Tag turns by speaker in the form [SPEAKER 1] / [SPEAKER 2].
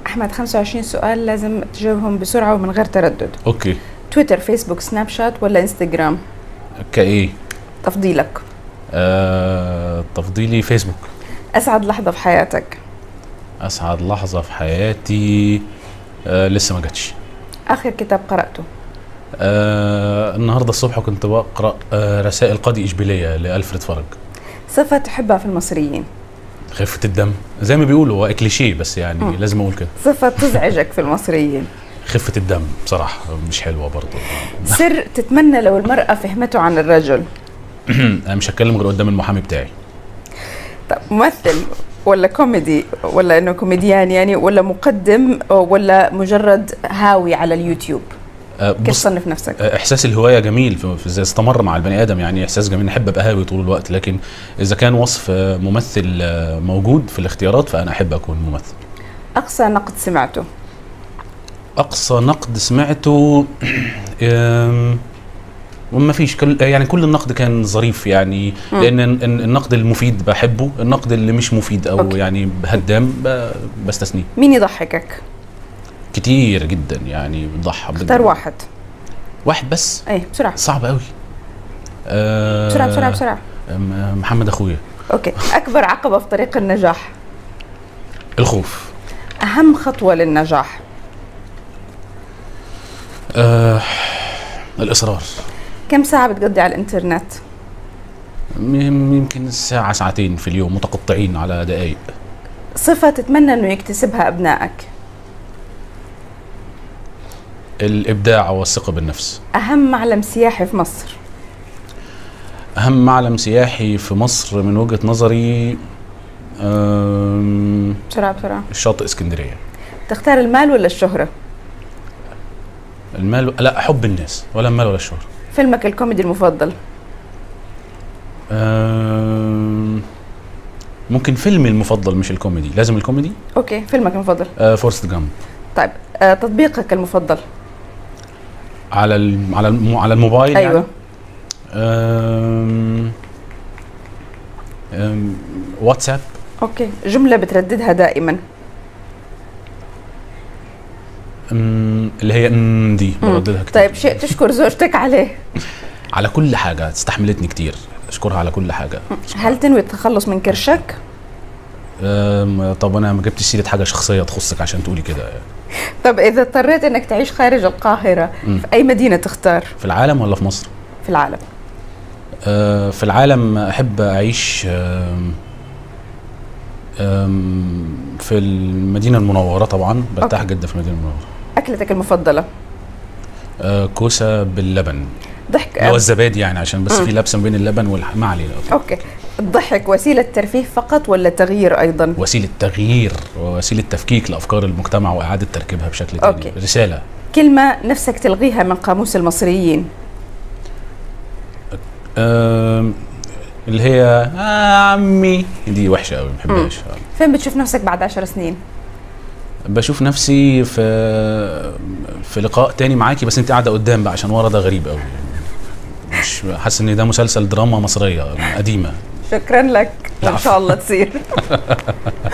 [SPEAKER 1] احمد 25 سؤال لازم تجاوبهم بسرعه ومن غير تردد
[SPEAKER 2] اوكي
[SPEAKER 1] تويتر فيسبوك سناب شات ولا انستغرام
[SPEAKER 2] كايه
[SPEAKER 1] تفضيلك
[SPEAKER 2] آه تفضيلي فيسبوك
[SPEAKER 1] اسعد لحظه في حياتك
[SPEAKER 2] اسعد لحظه في حياتي آه لسه ما جاتش
[SPEAKER 1] اخر كتاب قراته
[SPEAKER 2] آه النهارده الصبح كنت بقرا آه رسائل قاضي اشبيليه لالفريد فرج
[SPEAKER 1] صفه تحبها في المصريين
[SPEAKER 2] خفه الدم زي ما بيقولوا هو كليشيه بس يعني
[SPEAKER 1] مم.
[SPEAKER 2] لازم اقول كده
[SPEAKER 1] صفه تزعجك في المصريين
[SPEAKER 2] خفه الدم بصراحه مش حلوه برضه
[SPEAKER 1] سر تتمنى لو المراه فهمته عن الرجل
[SPEAKER 2] انا مش هتكلم غير قدام المحامي بتاعي
[SPEAKER 1] طب ممثل ولا كوميدي ولا انه كوميديان يعني ولا مقدم ولا مجرد هاوي على اليوتيوب
[SPEAKER 2] آه
[SPEAKER 1] كيف
[SPEAKER 2] بص
[SPEAKER 1] تصنف نفسك
[SPEAKER 2] آه، احساس الهوايه جميل في في- ازاي استمر مع البني ادم يعني احساس جميل احب ابقى هاوي طول الوقت لكن اذا كان وصف آه، ممثل آه، موجود في الاختيارات فانا احب اكون ممثل
[SPEAKER 1] اقصى نقد سمعته
[SPEAKER 2] اقصى نقد سمعته أم، وما فيش كل يعني كل النقد كان ظريف يعني
[SPEAKER 1] مم.
[SPEAKER 2] لان ال- ال- النقد المفيد بحبه النقد اللي مش مفيد او
[SPEAKER 1] أوكي.
[SPEAKER 2] يعني هدام ب- بستثنيه
[SPEAKER 1] مين يضحكك
[SPEAKER 2] كتير جدا يعني بضحى
[SPEAKER 1] اختار واحد
[SPEAKER 2] واحد بس
[SPEAKER 1] اي بسرعه
[SPEAKER 2] صعب قوي أه
[SPEAKER 1] بسرعه بسرعه بسرعه
[SPEAKER 2] م- محمد اخويا
[SPEAKER 1] اوكي اكبر عقبه في طريق النجاح
[SPEAKER 2] الخوف
[SPEAKER 1] اهم خطوه للنجاح
[SPEAKER 2] أه الاصرار
[SPEAKER 1] كم ساعه بتقضي على الانترنت
[SPEAKER 2] م- يمكن ساعة ساعتين في اليوم متقطعين على دقائق
[SPEAKER 1] صفه تتمنى انه يكتسبها ابنائك
[SPEAKER 2] الإبداع والثقة بالنفس
[SPEAKER 1] اهم معلم سياحي في مصر
[SPEAKER 2] أهم معلم سياحي في مصر من وجهة نظري أم،
[SPEAKER 1] بسرعه بسرعه
[SPEAKER 2] الشاطئ اسكندرية
[SPEAKER 1] تختار المال ولا الشهره
[SPEAKER 2] المال لا حب الناس ولا المال ولا الشهرة
[SPEAKER 1] فيلمك الكوميدي المفضل
[SPEAKER 2] أم، ممكن فيلمي المفضل مش الكوميدي لازم الكوميدي
[SPEAKER 1] اوكي فيلمك المفضل
[SPEAKER 2] أه فورست جامب
[SPEAKER 1] طيب آه تطبيقك المفضل
[SPEAKER 2] على ال- على الم- على الموبايل
[SPEAKER 1] ايوه
[SPEAKER 2] يعني أم، أم، واتساب
[SPEAKER 1] اوكي جمله بترددها دائما
[SPEAKER 2] أم، اللي هي أم دي
[SPEAKER 1] مم.
[SPEAKER 2] برددها كتير
[SPEAKER 1] طيب شيء تشكر زوجتك عليه
[SPEAKER 2] على كل حاجة استحملتني كتير اشكرها على كل حاجة
[SPEAKER 1] هل تنوي التخلص من كرشك
[SPEAKER 2] أم، طب انا ما جبتش سيرة حاجة شخصية تخصك عشان تقولي كده
[SPEAKER 1] طب اذا اضطريت انك تعيش خارج القاهره
[SPEAKER 2] مم.
[SPEAKER 1] في اي مدينه تختار
[SPEAKER 2] في العالم ولا في مصر؟
[SPEAKER 1] في العالم
[SPEAKER 2] أه، في العالم احب اعيش أم، أم، في المدينة المنورة طبعا برتاح
[SPEAKER 1] أوكي.
[SPEAKER 2] جدا في المدينة المنورة
[SPEAKER 1] اكلتك المفضله
[SPEAKER 2] أه، كوسة باللبن
[SPEAKER 1] ضحك
[SPEAKER 2] اللي هو الزبادي يعني عشان بس
[SPEAKER 1] مم.
[SPEAKER 2] في لبسة بين اللبن والح... ما علينا
[SPEAKER 1] اوكي الضحك وسيله ترفيه فقط ولا تغيير ايضا
[SPEAKER 2] وسيلة تغيير ووسيلة تفكيك لأفكار المجتمع وإعادة تركيبها بشكل تاني
[SPEAKER 1] أوكي.
[SPEAKER 2] رسالة
[SPEAKER 1] كلمه نفسك تلغيها من قاموس المصريين
[SPEAKER 2] أم، اللي هي آه عمي دي وحشة قوي ما بحبهاش
[SPEAKER 1] فين بتشوف نفسك بعد عشر سنين
[SPEAKER 2] بشوف نفسي في في لقاء تاني معاكي بس انت قاعدة قدام بقى عشان ورا ده غريب قوي مش حاسس ان ده مسلسل دراما مصرية قديمة
[SPEAKER 1] شكرا لك وان
[SPEAKER 2] العفو.
[SPEAKER 1] شاء الله تصير